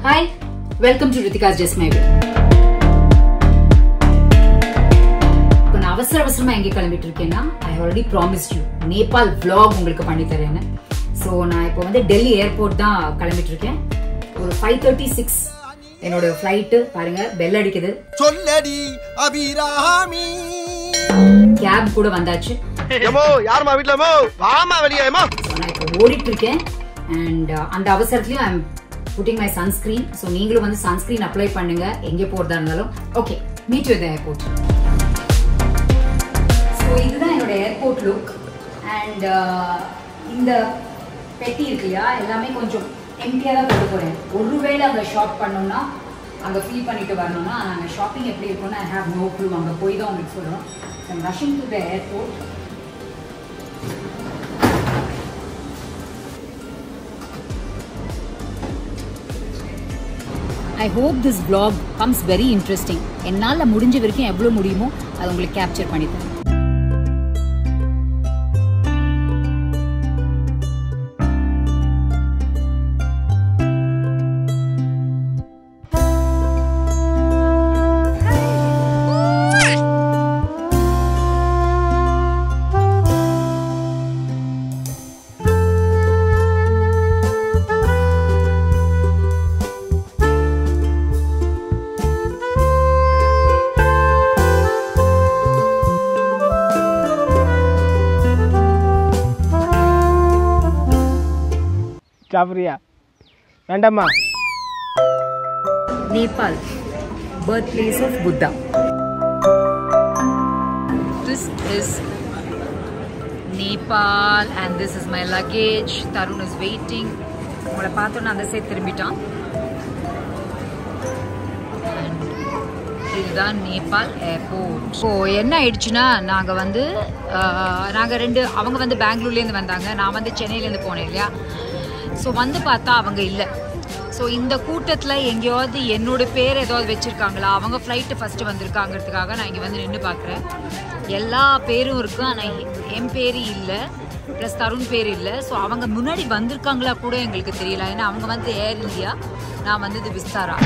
Hi welcome to Rithika's just my இப்போ நான் அவசர அவசரமா எங்க கிளம்பிட்டு இருக்கேன்னா I already promise you Nepal vlog உங்களுக்கு பண்ணி தரேன்னு ஸோ நான் இப்போ வந்து டெல்லி ஏர்போர்ட் தான் கிளம்பிட்டு இருக்கேன் ஒரு ஃபைவ் தேர்ட்டி சிக்ஸ் என்னோட ஃப்ளைட்டு பாருங்க பெல் அடிக்குது சொல்லடி அபிராமி கேப் கூட வந்தாச்சு எமோ யாருமா வீட்ல எமோ வாமா வெளியே எமோ ஸோ நான் இப்போ ஓடிட்டு இருக்கேன் அண்ட் அந்த அவசரத்துலயும் I'm putting my sunscreen so நீங்களும் வந்து சன்ஸ்கிரீன் அப்ளை பண்ணுங்க எங்கே போறதா இருந்தாலும் okay meet you airport so இதுதான் என்னோட ஏர்போர்ட் லுக் அண்ட் இந்த பெட்டி இருக்கு இல்லையா எல்லாமே கொஞ்சம் எம்டியாக தான் கொண்டு போகிறேன் ஒருவேளை அங்கே ஷாப் பண்ணோம்னா அங்கே ஃபீல் பண்ணிட்டு வரணும்னா நாங்கள் ஷாப்பிங் எப்படி இருக்கும்னு ஐ ஹேவ் நோ க்ளூ அங்கே போய் தான் உங்களுக்கு சொல்கிறோம் rushing to the airport I hope this vlog comes very interesting என்னால் முடிஞ்ச வரைக்கும் எவ்வளோ முடியுமோ அதை உங்களுக்கு கேப்சர் பண்ணி தரேன் சாப்பிட்றியா வேண்டாம்மா Nepal birth place of Buddha. This is Nepal and this is my luggage. Tarun is waiting. உங்களை பார்த்தோன்னா அந்த சைடு திரும்பிட்டான் And இதுதான் நேபாள் ஏர்போர்ட் ஸோ என்ன ஆயிடுச்சுன்னா நாங்கள் வந்து நாங்கள் ரெண்டு அவங்க வந்து பெங்களூர்லேருந்து வந்தாங்க நான் வந்து சென்னையிலேருந்து போனேன் இல்லையா ஸோ வந்து பார்த்தா அவங்க இல்லை ஸோ இந்த கூட்டத்தில் எங்கேயாவது என்னோட பேர் ஏதாவது வச்சுருக்காங்களா அவங்க ஃப்ளைட்டு ஃபஸ்ட்டு வந்திருக்காங்கிறதுக்காக நான் இங்கே வந்து நின்று பார்க்குறேன் எல்லா பேரும் இருக்குது ஆனால் என் பேர் இல்லை ப்ளஸ் தருண் பேர் இல்லை ஸோ அவங்க முன்னாடி வந்திருக்காங்களா கூட எங்களுக்கு தெரியல ஏன்னா அவங்க வந்து ஏர் இந்தியா நான் வந்து இது Vistara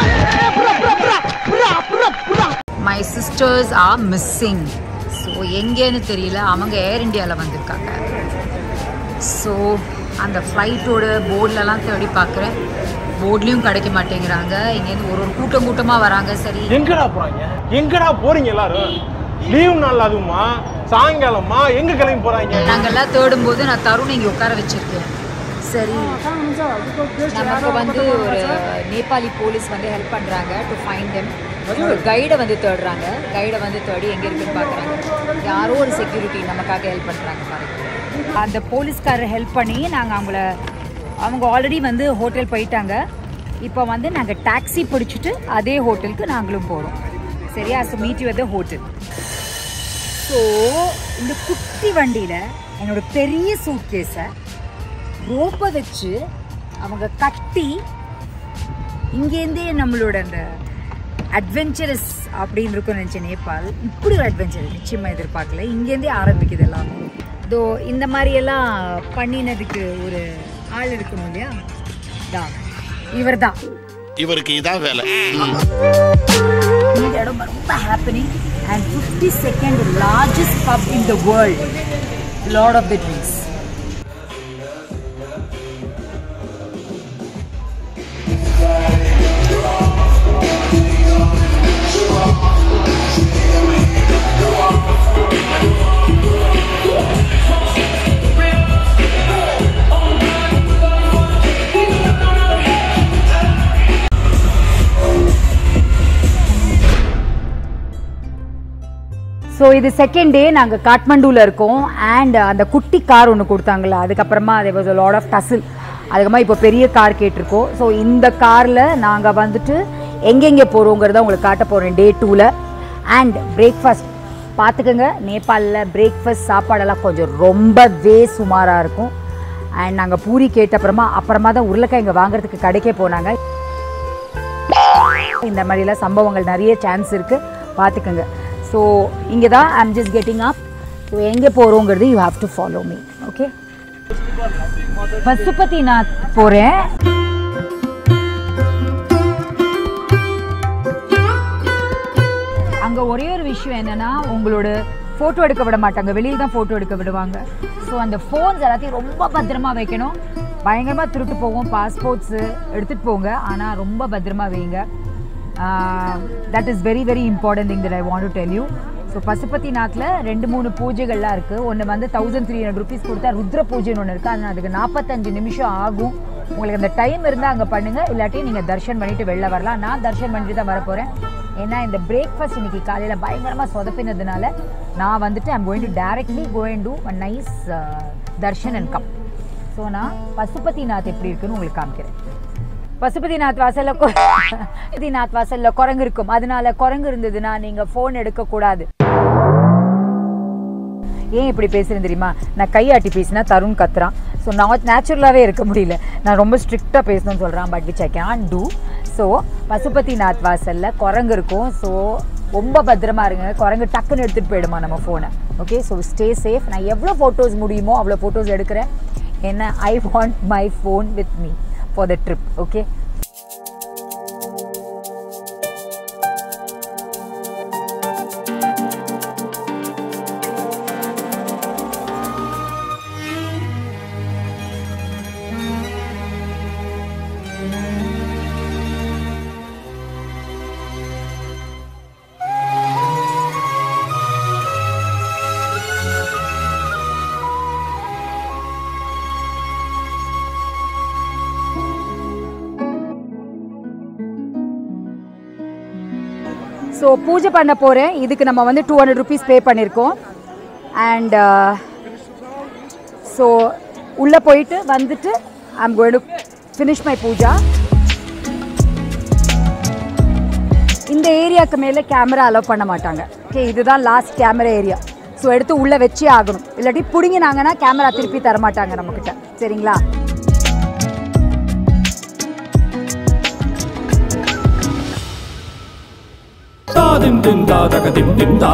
my sisters are missing so எங்கேன்னு தெரியல அவங்க ஏர் இந்தியாவில் வந்திருக்காங்க ஸோ அந்த ஃப்ளைட்டோட போர்ட்லலாம் தேடி பார்க்குறேன் போர்ட்லேயும் கிடைக்க மாட்டேங்கிறாங்க இங்கேருந்து ஒரு ஒரு கூட்டம் கூட்டமாக வராங்க சரி எங்கடா போறாங்க எங்கடா போறீங்க எல்லாரும் லீவ் நாள் அதுவுமா சாயங்காலமா எங்க கிளம்பி போறாங்க நாங்கெல்லாம் தேடும் போது நான் தருண் இங்கே உட்கார வச்சிருக்கேன் சரி நமக்கு வந்து ஒரு நேபாளி போலீஸ் வந்து ஹெல்ப் பண்ணுறாங்க டு ஃபைண்ட் தெம் ஒரு கைடை வந்து தேடுறாங்க கைடை வந்து தேடி எங்கே இருக்குன்னு பார்க்குறாங்க யாரோ ஒரு செக்யூரிட்டி நமக்காக ஹெல்ப் பண்ணுறாங்க பாருங்க அந்த போலீஸ்காரர் ஹெல்ப் பண்ணி நாங்கள் அவங்கள அவங்க ஆல்ரெடி வந்து ஹோட்டல் போயிட்டாங்க இப்போ வந்து நாங்கள் டாக்ஸி பிடிச்சிட்டு அதே ஹோட்டலுக்கு நாங்களும் போகிறோம் சரியா so meet you at the hotel so இந்த குட்டி வண்டியில் என்னோட பெரிய சூட்கேஸை ரோப்பை வச்சு அவங்க கட்டி இங்கேருந்தே நம்மளோட அந்த அட்வென்ச்சரஸ் அப்படின்னு இருக்கும் நினச்சேன் நேபாள் இப்படி ஒரு அட்வென்ச்சர் நிச்சயமாக எதிர்பார்க்கல இங்கேருந்தே ஆரம்பிக்குது எல்லாமே இதோ இந்த மாதிரியெல்லாம் பண்ணினதுக்கு ஒரு ஆள் இருக்கணும் இல்லையா தான் இவர் தான் இவருக்கு இதான் வேலை இந்த இடம் ரொம்ப happening and fifty second largest pub in the world lord of the drinks so இது செகண்ட் டே நாங்கள் காட்மண்டூவில் இருக்கோம் அண்ட் அந்த குட்டி கார் ஒன்று கொடுத்தாங்களே அதுக்கப்புறமா அது வாஸ் லாட் ஆஃப் டசில் அதுக்கப்புறமா இப்போ பெரிய கார் கேட்டிருக்கோம் ஸோ இந்த காரில் நாங்கள் வந்துட்டு எங்கெங்கே போகிறோங்கிறத உங்களுக்கு காட்ட போகிறேன் டே டூவில் அண்ட் பிரேக்ஃபாஸ்ட் பார்த்துக்கோங்க நேபாளில் பிரேக்ஃபாஸ்ட் சாப்பாடெல்லாம் கொஞ்சம் ரொம்பவே சுமாராக இருக்கும் அண்ட் நாங்கள் பூரி கேட்ட அப்புறமா அப்புறமா தான் உருளைக்கிழங்கு வாங்குறதுக்கு கடைக்கே போனாங்க இந்த மாதிரிலாம் சம்பவங்கள் நிறைய சான்ஸ் இருக்குது பார்த்துக்கோங்க ஸோ இங்கே தான் I'm just getting up so எங்கே போகிறோங்கிறது you have to follow me okay Pashupati நான் போகிறேன் என்னன்னா உங்களோட ஃபோட்டோ எடுக்க விட மாட்டாங்க வெளியில் தான் ஃபோட்டோ எடுக்க விடுவாங்க ஸோ அந்த ஃபோன்ஸ் எல்லாத்தையும் ரொம்ப பத்திரமா வைக்கணும் பயங்கரமாக திருட்டு போகும் பாஸ்போர்ட்ஸு எடுத்துகிட்டு போங்க ஆனால் ரொம்ப பத்திரமா வைங்க that is very very important thing that I want to tell you so பசுபதி நாத்தில் ரெண்டு மூணு பூஜைகள்லாம் இருக்குது ஒன்று வந்து தௌசண்ட் த்ரீ ஹண்ட்ரட் ருபீஸ் கொடுத்தா ருத்ர பூஜைன்னு ஒன்று இருக்குது அது அதுக்கு நாற்பத்தஞ்சு நிமிஷம் ஆகும் உங்களுக்கு அந்த டைம் இருந்தால் அங்கே பண்ணுங்கள் இல்லாட்டி நீங்கள் தர்ஷன் பண்ணிட்டு வெளில வரலாம் நான் தர்ஷன் பண்ணிட்டு தான் வரப்போகிறேன் ஏன்னா இந்த பிரேக்ஃபாஸ்ட் இன்னைக்கு காலையில் பயங்கரமாக சொதப்பினதுனால நான் வந்துட்டு I'm going to directly going to a nice darshan and come so நான் பசுபதிநாத் எப்படி இருக்குன்னு உங்களுக்கு காமிக்கிறேன் பசுபதிநாத் வாசல்ல கொ- பசுபதிநாத் வாசல்ல குரங்கு இருக்கும் அதனால குரங்கு இருந்ததுன்னா நீங்க ஃபோன் எடுக்க கூடாது ஏன் இப்படி பேசுறேன் தெரியுமா நான் கையாட்டி பேசினா தருண் கத்துறான் ஸோ நான் நேச்சுரலாகவே இருக்க முடியல நான் ரொம்ப ஸ்ட்ரிக்டாக பேசணும்னு சொல்கிறான் but which I can do so Pashupatinath வாசலில் குரங்கு இருக்கும் ஸோ ரொம்ப பத்திரமா இருங்க குரங்கு டக்குன்னு எடுத்துகிட்டு போயிடுமா நம்ம ஃபோனை ஓகே ஸோ ஸ்டே சேஃப் நான் எவ்வளோ ஃபோட்டோஸ் முடியுமோ அவ்வளோ ஃபோட்டோஸ் எடுக்கிறேன் என்ன I want my phone with me for the trip okay so பூஜை பண்ண போகிறேன் இதுக்கு நம்ம வந்து டூ ஹண்ட்ரட் ருபீஸ் பே பண்ணியிருக்கோம் அண்ட் ஸோ உள்ளே போயிட்டு வந்துட்டு I'm going to finish my puja இந்த ஏரியாவுக்கு மேலே கேமரா அலோவ் பண்ண மாட்டாங்க ஓகே இதுதான் லாஸ்ட் கேமரா ஏரியா ஸோ எடுத்து உள்ளே வச்சே ஆகணும் இல்லாட்டி பிடுங்கினாங்கன்னா கேமரா திருப்பி தர மாட்டாங்க நம்மக்கிட்ட சரிங்களா Da dim dim da da ka dim dim da.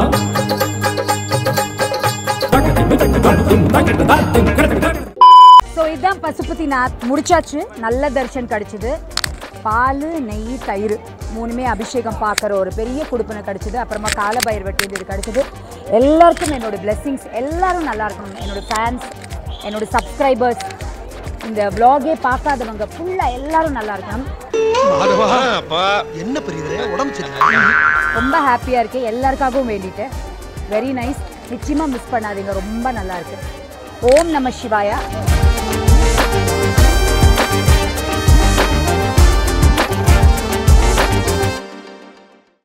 Da ka dim dim da dim da ka da dim ka da da. So இதுதான் பசுபதி நாத் முடிச்சாச்சு நல்ல தர்ஷன் கிடச்சிது பால் நெய் தயிர் மூணுமே அபிஷேகம் பார்க்குற ஒரு பெரிய குடுப்பனை கிடச்சிது அப்புறமா காலபயிர் வெட்டி இது கிடச்சிது எல்லாருக்கும் என்னோட blessings எல்லாரும் நல்லா இருக்கணும் என்னோட ஃபேன்ஸ் என்னோட சப்ஸ்கிரைபர்ஸ் இந்த vlog-ஏ பார்க்காதவங்க ஃபுல்லாக எல்லாரும் நல்லா இருக்கணும் அப்பா என்ன பெரியது உடம்பு சரியில்லை ரொம்ப ஹாப்பியாக இருக்கு எல்லாருக்காகவும் வேண்டிட்டேன் வெரி நைஸ் நிச்சயமாக மிஸ் பண்ணாதீங்க ரொம்ப நல்லா இருக்கு ஓம் நம சிவாயா